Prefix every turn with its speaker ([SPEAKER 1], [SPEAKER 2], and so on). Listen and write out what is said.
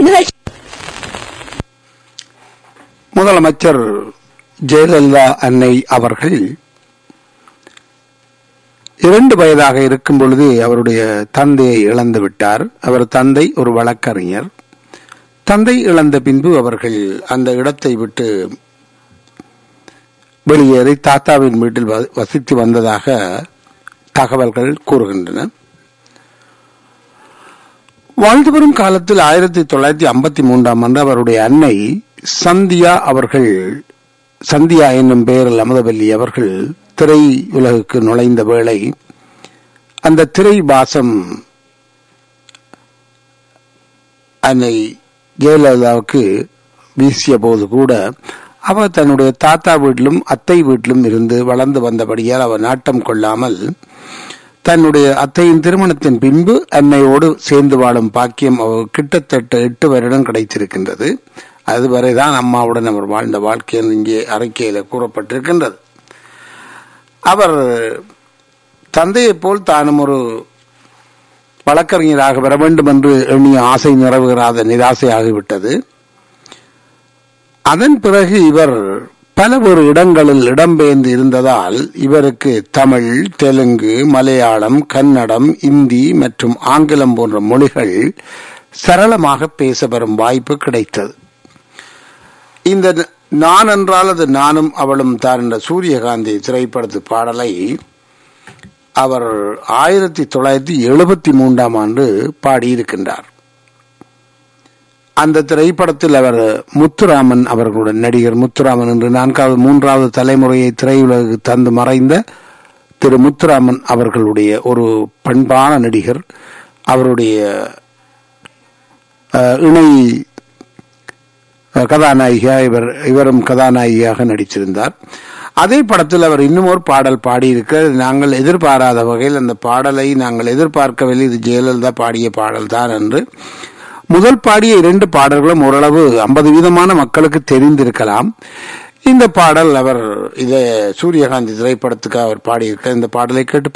[SPEAKER 1] நிகழ்ச்சி
[SPEAKER 2] முதலமைச்சர் ஜெயலலிதா அன்னை அவர்கள் இரண்டு வயதாக இருக்கும் பொழுது அவருடைய தந்தையை இழந்து விட்டார் அவர் தந்தை ஒரு வழக்கறிஞர் தந்தை இழந்த பின்பு அவர்கள் அந்த இடத்தை விட்டு வெளியேறி தாத்தாவின் வீட்டில் வ- வசித்து வந்ததாக தகவல்கள் கூறுகின்றன வாழ்ந்து வரும் காலத்தில் ஆயிரத்தி தொள்ளாயிரத்தி ஐம்பத்தி மூன்றாம் ஆண்டு அவருடைய அன்னை சந்தியா அவர்கள் சந்தியா என்னும் பெயரில் அமுதவல்லி அவர்கள் திரை உலகுக்கு நுழைந்த வேளை அந்த திரை வாசம் அன்னை ஜெயலலிதாவுக்கு வீசிய போது கூட அவர் தன்னுடைய தாத்தா வீட்டிலும் அத்தை வீட்டிலும் இருந்து வளர்ந்து வந்தபடியால் அவர் நாட்டம் கொள்ளாமல் தன்னுடைய அத்தையின் திருமணத்தின் பின்பு அன்னையோடு சேர்ந்து வாழும் பாக்கியம் அவர் கிட்டத்தட்ட எட்டு வருடம் கிடைத்திருக்கின்றது அதுவரைதான் அம்மாவுடன் அவர் வாழ்ந்த வாழ்க்கை என்று இங்கே அறிக்கையில கூறப்பட்டிருக்கின்றது அவர் தந்தையைப் போல் தானும் ஒரு வழக்கறிஞராக வர வேண்டும் என்று எண்ணிய ஆசை நிறைவேறாத நிராசையாகிவிட்டது அதன் பிறகு இவர் பல ஒரு இடங்களில் இடம்பெயர்ந்து இருந்ததால் இவருக்கு தமிழ் தெலுங்கு மலையாளம் கன்னடம் இந்தி மற்றும் ஆங்கிலம் போன்ற மொழிகள் சரளமாக பேச வரும் வாய்ப்பு கிடைத்தது இந்த நான் என்றால் அது நானும் அவளும் தான் என்ற சூரியகாந்தி திரைப்படத்து பாடலை அவர் ஆயிரத்தி தொள்ளாயிரத்தி எழுபத்தி மூன்றாம் ஆண்டு பாடியிருக்கின்றார் அந்த திரைப்படத்தில் அவர் முத்துராமன் அவர்களுடன் நடிகர் முத்துராமன் என்று நான்காவது மூன்றாவது தலைமுறையை திரையுலகு தந்து மறைந்த திரு முத்துராமன் அவர்களுடைய ஒரு பண்பான நடிகர் அவருடைய அஹ், இணை அஹ், கதாநாயகியா இவர் இவரும் கதாநாயகியாக நடித்திருந்தார் அதே படத்தில் அவர் இன்னும் ஒரு பாடல் பாடியிருக்க நாங்கள் எதிர்பாராத வகையில் அந்த பாடலை நாங்கள் எதிர்பார்க்கவில்லை இது ஜெயலலிதா பாடிய பாடல் தான் என்று முதல் பாடிய இரண்டு பாடல்களும் ஓரளவு ஐம்பது வீதமான மக்களுக்கு தெரிந்திருக்கலாம் இந்த பாடல் அவர் இதை சூரியகாந்தி திரைப்படத்துக்கு அவர் பாடியிருக்க இந்த பாடலை கேட்டு